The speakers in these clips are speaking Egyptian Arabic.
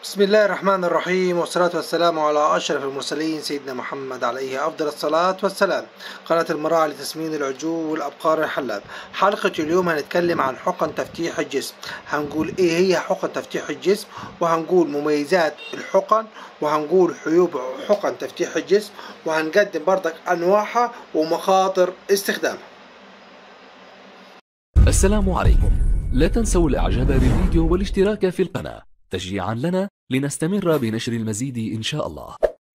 بسم الله الرحمن الرحيم والصلاة والسلام على أشرف المرسلين سيدنا محمد عليه أفضل الصلاة والسلام قناة المراعي لتسمين العجول والأبقار الحلاب حلقة اليوم هنتكلم عن حقن تفتيح الجسم هنقول إيه هي حقن تفتيح الجسم وهنقول مميزات الحقن وهنقول عيوب حقن تفتيح الجسم وهنقدم برضك أنواعها ومخاطر استخدامها السلام عليكم لا تنسوا الاعجاب بالفيديو والاشتراك في القناة تشجيعا لنا لنستمر بنشر المزيد ان شاء الله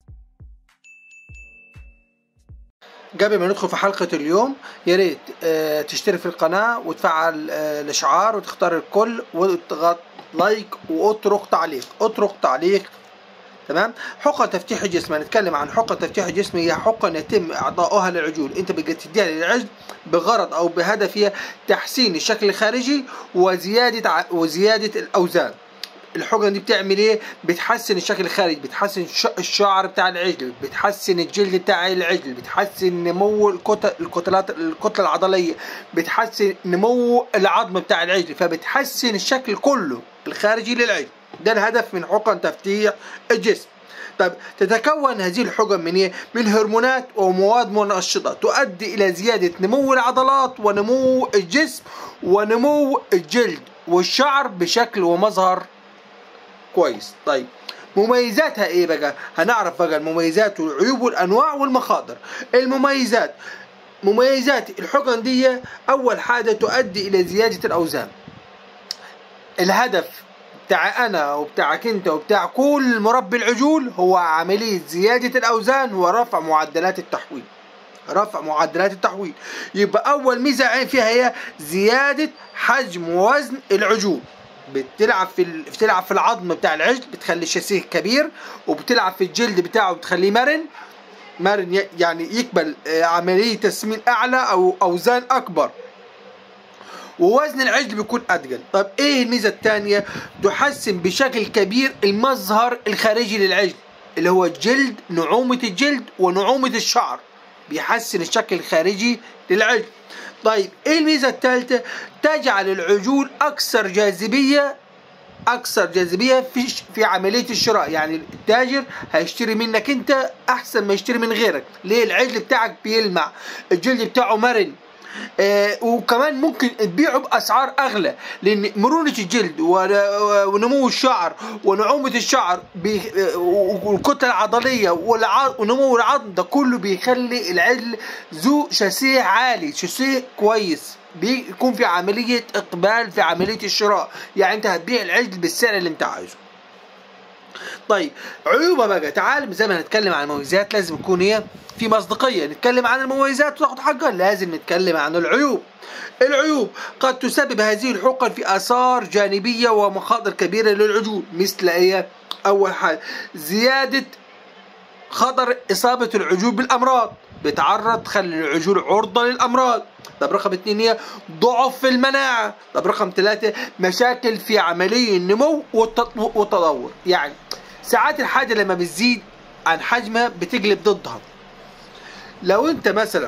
قبل ما ندخل في حلقة اليوم يا ريت آه، تشترك في القناة وتفعل آه، الإشعار وتختار الكل وتضغط لايك واترك تعليق اترك تعليق تمام حقن تفتيح الجسم هنتكلم عن حقن تفتيح الجسم هي حقن يتم اعطائها للعجول انت بقى تديها للعجل بغرض او بهدف هي تحسين الشكل الخارجي وزياده ع- وزياده الاوزان الحقن دي بتعمل ايه بتحسن الشكل الخارجي بتحسن ش- الشعر بتاع العجل بتحسن الجلد بتاع العجل بتحسن نمو الكتل الكتلات الكتله العضليه بتحسن نمو العظم بتاع العجل فبتحسن الشكل كله الخارجي للعجل ده الهدف من حقن تفتيح الجسم طيب تتكون هذه الحقن من ايه؟ من هرمونات ومواد منشطة تؤدي إلى زيادة نمو العضلات ونمو الجسم ونمو الجلد والشعر بشكل ومظهر كويس طيب مميزاتها ايه بقى هنعرف بقى المميزات والعيوب والانواع والمخاطر المميزات مميزات الحقن دي اول حاجه تؤدي الى زياده الاوزان الهدف بتاع انا وبتاعك انت وبتاع كل مربي العجول هو عمليه زياده الاوزان ورفع معدلات التحويل رفع معدلات التحويل يبقى اول ميزه فيها هي زياده حجم ووزن العجول بتلعب في ال... بتلعب في العظم بتاع العجل بتخلي الشاسيه كبير وبتلعب في الجلد بتاعه بتخليه مرن مرن ي- يعني يقبل آه، عمليه تسمين اعلى او اوزان اكبر ووزن العجل بيكون اتقل طب ايه الميزه الثانيه تحسن بشكل كبير المظهر الخارجي للعجل اللي هو الجلد نعومه الجلد ونعومه الشعر بيحسن الشكل الخارجي للعجل طيب ايه الميزه الثالثه تجعل العجول اكثر جاذبيه اكثر جاذبيه في في عمليه الشراء يعني التاجر هيشتري منك انت احسن ما يشتري من غيرك ليه العجل بتاعك بيلمع الجلد بتاعه مرن آه وكمان ممكن تبيعه باسعار اغلى لان مرونه الجلد ون- ونمو الشعر ونعومه الشعر بي- آه، والكتله العضليه والع- ونمو العظم ده كله بيخلي العجل ذو شاسيه عالي شاسيه كويس بيكون في عمليه اقبال في عمليه الشراء يعني انت هتبيع العجل بالسعر اللي انت عايزه طيب عيوبها بقى تعال زي ما هنتكلم عن المميزات لازم يكون هي في مصداقيه نتكلم عن المميزات وتاخد حقها لازم نتكلم عن العيوب العيوب قد تسبب هذه الحقن في اثار جانبيه ومخاطر كبيره للعجول مثل ايه اول حاجه زياده خطر اصابه العجول بالامراض بتعرض تخلي العجول عرضه للامراض طب رقم اتنين هي ضعف في المناعة طب رقم ثلاثة مشاكل في عملية النمو والتط- والتطور يعني ساعات الحاجة لما بتزيد عن حجمها بتقلب ضدها لو انت مثلا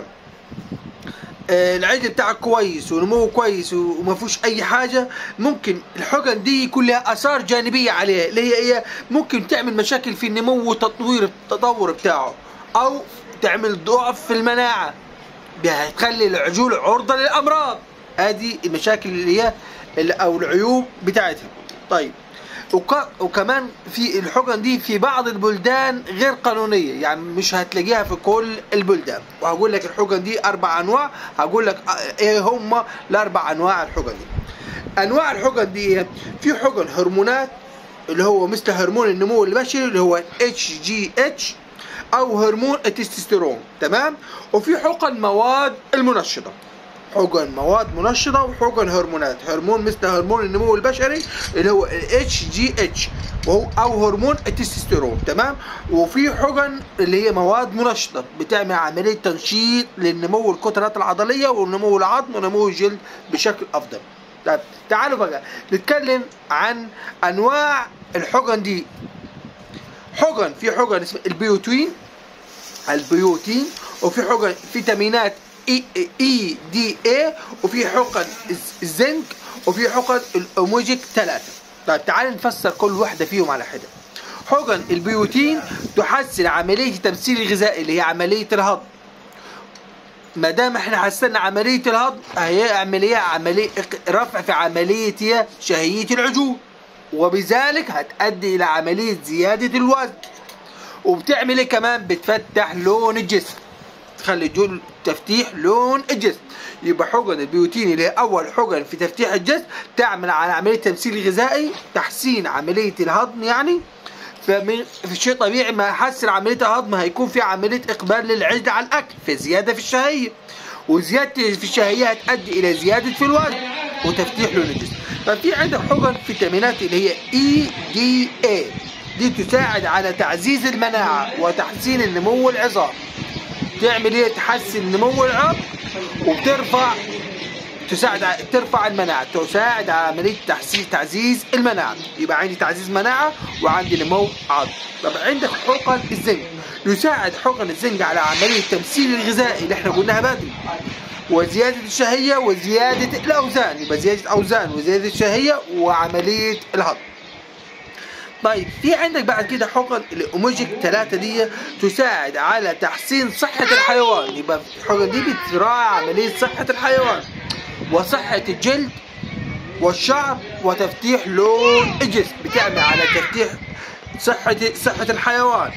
آه، العجل بتاعك كويس ونموه كويس وما فيهوش اي حاجه ممكن الحقن دي يكون لها اثار جانبيه عليها اللي هي ايه ممكن تعمل مشاكل في النمو والتطوير التطور بتاعه او تعمل ضعف في المناعه هتخلي العجول عرضه للامراض ادي المشاكل اللي هي اللي- او العيوب بتاعتها طيب وك- وكمان في الحقن دي في بعض البلدان غير قانونيه يعني مش هتلاقيها في كل البلدان وهقول لك الحقن دي اربع انواع هقول لك آه، ايه هم الاربع انواع الحقن دي انواع الحقن دي إيه؟ في حقن هرمونات اللي هو مثل هرمون النمو البشري اللي هو اتش جي اتش او هرمون التستوستيرون تمام وفي حقن مواد المنشطه حقن مواد منشطه وحقن هرمونات هرمون مثل هرمون النمو البشري اللي هو الاتش جي اتش وهو او هرمون التستوستيرون تمام وفي حقن اللي هي مواد منشطه بتعمل عمليه تنشيط للنمو الكتلات العضليه ونمو العظم ونمو الجلد بشكل افضل طيب تعالوا بقى نتكلم عن انواع الحقن دي حقن في حقن اسمها البيوتين البيوتين وفي حقن فيتامينات اي اي دي اي وفي حقن الزنك وفي حقن الاوميجيك 3 طيب تعال نفسر كل واحدة فيهم على حدة حقن البيوتين تحسن عملية التمثيل الغذائي اللي هي عملية الهضم ما دام احنا حسنا عملية الهضم هي عملية عملية رفع في عملية شهية العجول وبذلك هتؤدي إلى عملية زيادة الوزن وبتعمل ايه كمان بتفتح لون الجسم تخلي جول تفتيح لون الجسم يبقى حقن البيوتين اللي هي اول حقن في تفتيح الجسم تعمل على عمليه تمثيل غذائي تحسين عمليه الهضم يعني فمن في شيء طبيعي ما يحسن عمليه الهضم هيكون في عمليه اقبال للعجل على الاكل في زياده في الشهيه وزياده في الشهيه هتؤدي الى زياده في الوزن وتفتيح لون الجسم ففي عندك حقن فيتامينات اللي هي اي دي اي دي تساعد على تعزيز المناعه وتحسين النمو العظام تعمل ايه تحسن نمو العظم وبترفع تساعد ع- ترفع المناعة تساعد على عملية تحسيس تعزيز المناعة يبقى عندي تعزيز مناعة وعندي نمو عظم طب عندك حقن الزنك يساعد حقن الزنك على عملية التمثيل الغذائي اللي احنا قلناها بدري وزيادة الشهية وزيادة الأوزان يبقى زيادة أوزان وزيادة الشهية وعملية الهضم طيب في عندك بعد كده حقن الاوميجيك 3 دي تساعد على تحسين صحة الحيوان يبقى الحقن دي بتراعي عملية صحة الحيوان وصحة الجلد والشعر وتفتيح لون الجسم بتعمل على تفتيح صحة صحة الحيوان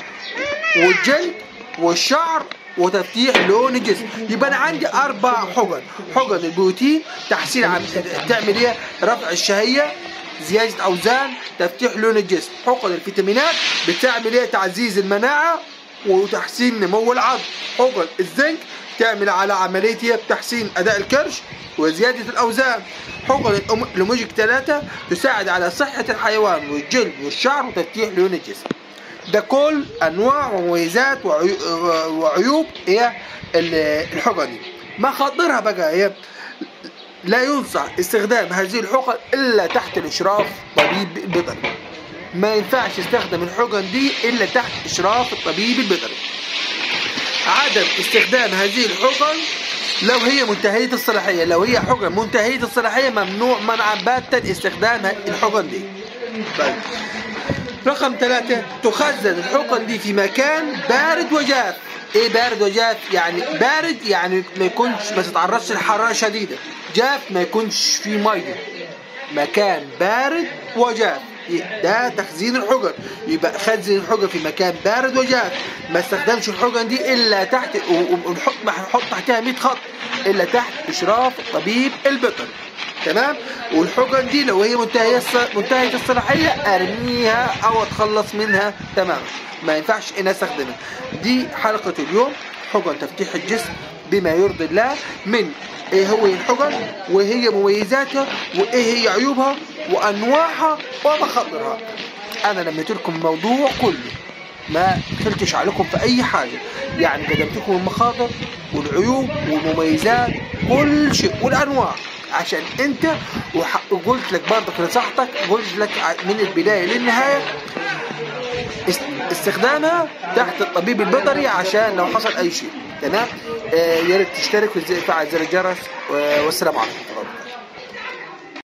والجلد والشعر وتفتيح لون الجسم يبقى انا عندي اربع حقن حقن البروتين تحسين عم... تعمل ايه رفع الشهيه زياده اوزان تفتيح لون الجسم حقن الفيتامينات بتعمل ايه تعزيز المناعه وتحسين نمو العظم حقن الزنك تعمل على عمليه إيه؟ تحسين اداء الكرش وزياده الاوزان حقن الأم- الاوميجيك 3 تساعد على صحه الحيوان والجلد والشعر وتفتيح لون الجسم ده كل انواع ومميزات وعيو- وعيوب هي ال- الحقن دي مخاطرها بقى هي لا ينصح استخدام هذه الحقن الا تحت الاشراف طبيب بيطري ما ينفعش استخدم الحقن دي الا تحت اشراف الطبيب البيطري عدم استخدام هذه الحقن لو هي منتهية الصلاحية لو هي حقن منتهية الصلاحية ممنوع منعا باتا استخدام الحقن دي طيب رقم ثلاثة تخزن الحقن دي في مكان بارد وجاف ايه بارد وجاف يعني بارد يعني ما يكونش ما تتعرضش لحرارة شديدة جاف ما يكونش فيه مية مكان بارد وجاف ده تخزين الحقن يبقى خزن الحقن في مكان بارد وجاف ما استخدمش الحقن دي الا تحت و- و- ونحط نحط تحتها 100 خط الا تحت اشراف الطبيب البيطري تمام والحقن دي لو هي منتهية الص- منتهية الصلاحية ارميها او اتخلص منها تماما ما ينفعش ان استخدمها دي حلقة اليوم حقن تفتيح الجسم بما يرضي الله من ايه هو الحقن وهي مميزاتها وايه هي عيوبها وانواعها ومخاطرها انا لميت لكم الموضوع كله ما دخلتش عليكم في اي حاجه يعني قدمت لكم المخاطر والعيوب والمميزات كل شيء والانواع عشان انت وح- وقلت لك برضك نصحتك قلت لك ع- من البدايه للنهايه است- استخدامها تحت الطبيب البيطري عشان لو حصل اي شيء تمام آه يا ريت تشترك وتفعل زر الجرس و- والسلام عليكم